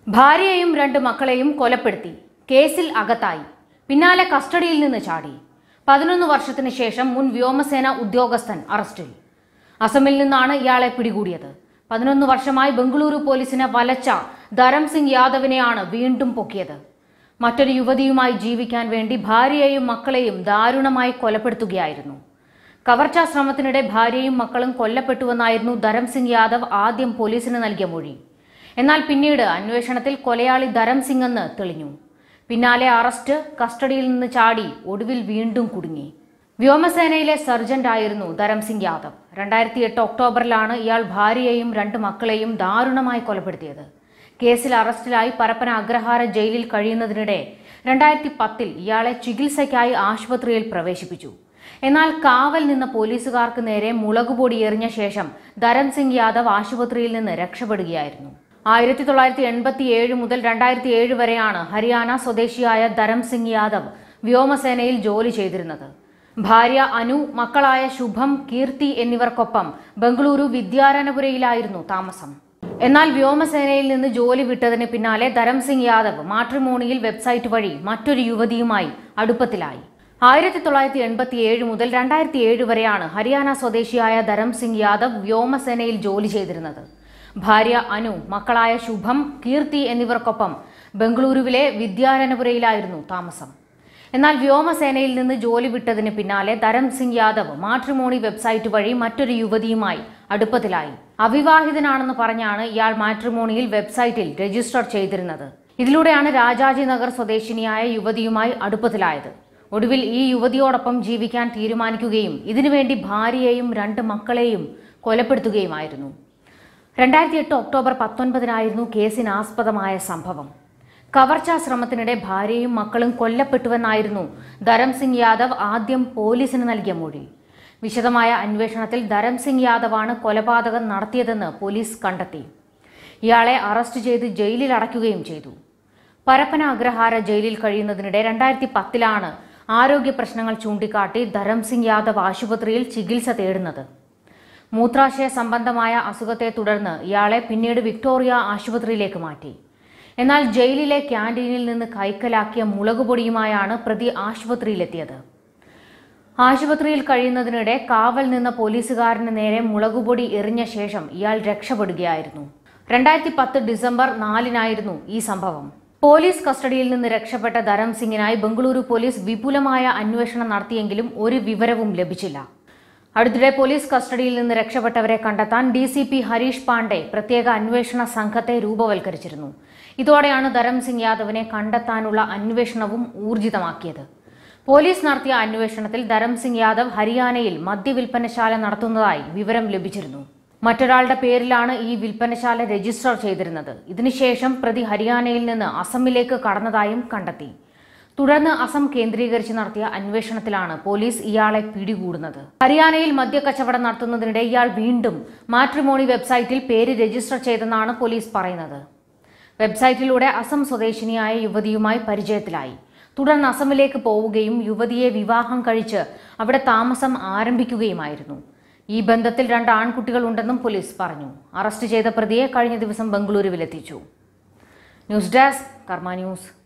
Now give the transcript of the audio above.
ഭാര്യയെയും രണ്ട് മക്കളെയും കൊലപ്പെടുത്തി കേസിൽ അകത്തായി പിന്നാലെ കസ്റ്റഡിയിൽ നിന്ന് ചാടി പതിനൊന്ന് വർഷത്തിന് ശേഷം മുൻ വ്യോമസേന ഉദ്യോഗസ്ഥൻ അറസ്റ്റിൽ അസമിൽ നിന്നാണ് ഇയാളെ പിടികൂടിയത് പതിനൊന്ന് വർഷമായി ബംഗളൂരു പോലീസിനെ വലച്ച ധരം സിംഗ് യാദവിനെയാണ് വീണ്ടും പൊക്കിയത് മറ്റൊരു യുവതിയുമായി ജീവിക്കാൻ വേണ്ടി ഭാര്യയെയും മക്കളെയും ദാരുണമായി കൊലപ്പെടുത്തുകയായിരുന്നു കവർച്ചാ ശ്രമത്തിനിടെ ഭാര്യയും മക്കളും കൊല്ലപ്പെട്ടുവെന്നായിരുന്നു ധരം സിംഗ് യാദവ് ആദ്യം പോലീസിന് നൽകിയ മൊഴി എന്നാൽ പിന്നീട് അന്വേഷണത്തിൽ കൊലയാളി ധരം സിംഗ് എന്ന് തെളിഞ്ഞു പിന്നാലെ അറസ്റ്റ് കസ്റ്റഡിയിൽ നിന്ന് ചാടി ഒടുവിൽ വീണ്ടും കുടുങ്ങി വ്യോമസേനയിലെ സർജന്റ് ആയിരുന്നു ധരം സിംഗ് യാദവ് രണ്ടായിരത്തി എട്ട് ഒക്ടോബറിലാണ് ഇയാൾ ഭാര്യയെയും രണ്ട് മക്കളെയും ദാരുണമായി കൊലപ്പെടുത്തിയത് കേസിൽ അറസ്റ്റിലായി പരപ്പന അഗ്രഹാര ജയിലിൽ കഴിയുന്നതിനിടെ രണ്ടായിരത്തി പത്തിൽ ഇയാളെ ചികിത്സയ്ക്കായി ആശുപത്രിയിൽ പ്രവേശിപ്പിച്ചു എന്നാൽ കാവൽ നിന്ന പോലീസുകാർക്ക് നേരെ മുളകുപൊടി എറിഞ്ഞ ശേഷം ധരം സിംഗ് യാദവ് ആശുപത്രിയിൽ നിന്ന് രക്ഷപ്പെടുകയായിരുന്നു ആയിരത്തി തൊള്ളായിരത്തി എൺപത്തി ഏഴ് മുതൽ രണ്ടായിരത്തി ഏഴ് വരെയാണ് ഹരിയാന സ്വദേശിയായ ധരം സിംഗ് യാദവ് വ്യോമസേനയിൽ ജോലി ചെയ്തിരുന്നത് ഭാര്യ അനു മക്കളായ ശുഭം കീർത്തി എന്നിവർക്കൊപ്പം ബംഗളൂരു വിദ്യാരനപുരയിലായിരുന്നു താമസം എന്നാൽ വ്യോമസേനയിൽ നിന്ന് ജോലി വിട്ടതിന് പിന്നാലെ ധരം സിംഗ് യാദവ് മാട്രിമോണിയിൽ വെബ്സൈറ്റ് വഴി മറ്റൊരു യുവതിയുമായി അടുപ്പത്തിലായി ആയിരത്തി തൊള്ളായിരത്തി എൺപത്തി ഏഴ് മുതൽ രണ്ടായിരത്തി ഏഴ് വരെയാണ് ഹരിയാന സ്വദേശിയായ ധരം സിംഗ് യാദവ് വ്യോമസേനയിൽ ജോലി ചെയ്തിരുന്നത് ഭാര്യ അനു മക്കളായ ശുഭം കീർത്തി എന്നിവർക്കൊപ്പം ബംഗളൂരുവിലെ വിദ്യാരനപുരയിലായിരുന്നു താമസം എന്നാൽ വ്യോമസേനയിൽ നിന്ന് ജോലി വിട്ടതിന് പിന്നാലെ ധരം സിംഗ് യാദവ് മാട്രിമോണി വെബ്സൈറ്റ് വഴി മറ്റൊരു യുവതിയുമായി അടുപ്പത്തിലായി അവിവാഹിതനാണെന്ന് പറഞ്ഞാണ് ഇയാൾ മാട്രിമോണിയിൽ വെബ്സൈറ്റിൽ രജിസ്റ്റർ ചെയ്തിരുന്നത് ഇതിലൂടെയാണ് രാജാജി നഗർ സ്വദേശിനിയായ യുവതിയുമായി അടുപ്പത്തിലായത് ഒടുവിൽ ഈ യുവതിയോടൊപ്പം ജീവിക്കാൻ തീരുമാനിക്കുകയും ഇതിനുവേണ്ടി ഭാര്യയെയും രണ്ട് മക്കളെയും കൊലപ്പെടുത്തുകയുമായിരുന്നു രണ്ടായിരത്തി എട്ട് ഒക്ടോബർ പത്തൊൻപതിനായിരുന്നു കേസിനാസ്പദമായ സംഭവം കവർച്ചാ ശ്രമത്തിനിടെ ഭാര്യയും മക്കളും കൊല്ലപ്പെട്ടുവെന്നായിരുന്നു ധരം സിംഗ് യാദവ് ആദ്യം പോലീസിന് നൽകിയ മൊഴി വിശദമായ അന്വേഷണത്തിൽ ധരം സിംഗ് യാദവാണ് കൊലപാതകം നടത്തിയതെന്ന് പോലീസ് കണ്ടെത്തി ഇയാളെ അറസ്റ്റ് ചെയ്ത് ജയിലിൽ അടയ്ക്കുകയും ചെയ്തു പരപ്പന അഗ്രഹാര ജയിലിൽ കഴിയുന്നതിനിടെ രണ്ടായിരത്തി പത്തിലാണ് ആരോഗ്യ പ്രശ്നങ്ങൾ ചൂണ്ടിക്കാട്ടി ധരം സിംഗ് യാദവ് ആശുപത്രിയിൽ ചികിത്സ തേടുന്നത് മൂത്രാശയ സംബന്ധമായ അസുഖത്തെ തുടർന്ന് ഇയാളെ പിന്നീട് വിക്ടോറിയ ആശുപത്രിയിലേക്ക് മാറ്റി എന്നാൽ ജയിലിലെ ക്യാൻറ്റീനിൽ നിന്ന് കൈക്കലാക്കിയ മുളകുപൊടിയുമായാണ് പ്രതി ആശുപത്രിയിലെത്തിയത് ആശുപത്രിയിൽ കഴിയുന്നതിനിടെ കാവൽ നിന്ന പോലീസുകാരന് നേരെ മുളകുപൊടി എറിഞ്ഞ ശേഷം ഇയാൾ രക്ഷപ്പെടുകയായിരുന്നു രണ്ടായിരത്തി പത്ത് ഡിസംബർ നാലിനായിരുന്നു ഈ സംഭവം പോലീസ് കസ്റ്റഡിയിൽ നിന്ന് രക്ഷപ്പെട്ട ധരം സിംഗിനായി ബംഗളൂരു പോലീസ് വിപുലമായ അന്വേഷണം നടത്തിയെങ്കിലും ഒരു വിവരവും ലഭിച്ചില്ല അടുത്തിടെ പോലീസ് കസ്റ്റഡിയിൽ നിന്ന് രക്ഷപ്പെട്ടവരെ കണ്ടെത്താൻ D C P Harish Pandey പ്രത്യേക അന്വേഷണ സംഘത്തെ രൂപവൽക്കരിച്ചിരുന്നു ഇതോടെയാണ് ധരം സിംഗ് യാദവിനെ കണ്ടെത്താനുള്ള അന്വേഷണവും ഊർജിതമാക്കിയത് പോലീസ് നടത്തിയ അന്വേഷണത്തിൽ ധരം സിംഗ് യാദവ് ഹരിയാനയിൽ മദ്യവിൽപ്പനശാല നടത്തുന്നതായി വിവരം ലഭിച്ചിരുന്നു മറ്റൊരാളുടെ പേരിലാണ് ഈ വിൽപ്പനശാല രജിസ്റ്റർ ചെയ്തിരുന്നത് ഇതിനുശേഷം പ്രതി ഹരിയാനയിൽ നിന്ന് അസമിലേക്ക് കടന്നതായും കണ്ടെത്തി തുടർന്ന് അസം കേന്ദ്രീകരിച്ച് നടത്തിയ അന്വേഷണത്തിലാണ് പോലീസ് ഇയാളെ പിടികൂടുന്നത് ഹരിയാനയിൽ മദ്യക്കച്ചവടം നടത്തുന്നതിനിടെ ഇയാൾ വീണ്ടും മാട്രിമോണി വെബ്സൈറ്റിൽ പേര് രജിസ്റ്റർ ചെയ്തെന്നാണ് പോലീസ് പറയുന്നത് വെബ്സൈറ്റിലൂടെ അസം സ്വദേശിനിയായ യുവതിയുമായി പരിചയത്തിലായി തുടർന്ന് അസമിലേക്ക് പോവുകയും യുവതിയെ വിവാഹം കഴിച്ച് അവിടെ താമസം ആരംഭിക്കുകയുമായിരുന്നു ഈ ബന്ധത്തിൽ രണ്ട് ആൺകുട്ടികൾ ഉണ്ടെന്നും പോലീസ് പറഞ്ഞു അറസ്റ്റ് ചെയ്ത പ്രതിയെ കഴിഞ്ഞ ദിവസം ബംഗളൂരുവിലെത്തിച്ചു ന്യൂസ് ഡെസ്ക് കർമ്മ ന്യൂസ്